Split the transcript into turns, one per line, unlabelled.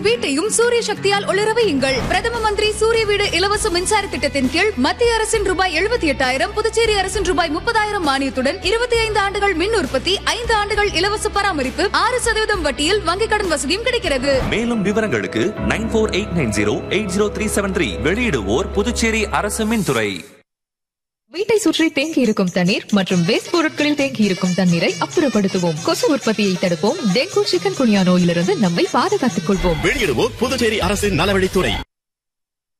வீட்டையும் சூரிய சக்தியால் ஒளிர வையுங்கள் பிரதம மந்திரி சூரிய வீடு இலவச மின்சார திட்டத்தின் கீழ் மத்திய அரசின் ரூபாய் எழுபத்தி எட்டாயிரம் புதுச்சேரி அரசின் ரூபாய் முப்பதாயிரம் மானியத்துடன் இருபத்தி ஐந்து ஆண்டுகள் மின் உற்பத்தி ஐந்து ஆண்டுகள் இலவச பராமரிப்பு ஆறு சதவீதம் வட்டியில் வங்கிக் கடன் வசதியும் கிடைக்கிறது
மேலும் விவரங்களுக்கு nine four eight nine zero eight zero three seven three வெளியிடுவோர் புதுச்சேரி அரசு மின்துறை
வீட்டை சுற்றி தேங்கி இருக்கும் தண்ணீர் மற்றும் வேஸ்ட் பொருட்களில் தேங்கி இருக்கும் தண்ணீரை அப்புறப்படுத்துவோம் கொசு உற்பத்தியை தடுப்போம் டெங்கு சிக்கன் குனியா நோயிலிருந்து நம்மை பாதுகாத்துக் கொள்வோம்
வெளியிடுவோர் புதுச்சேரி அரசின் நலவழித்துறை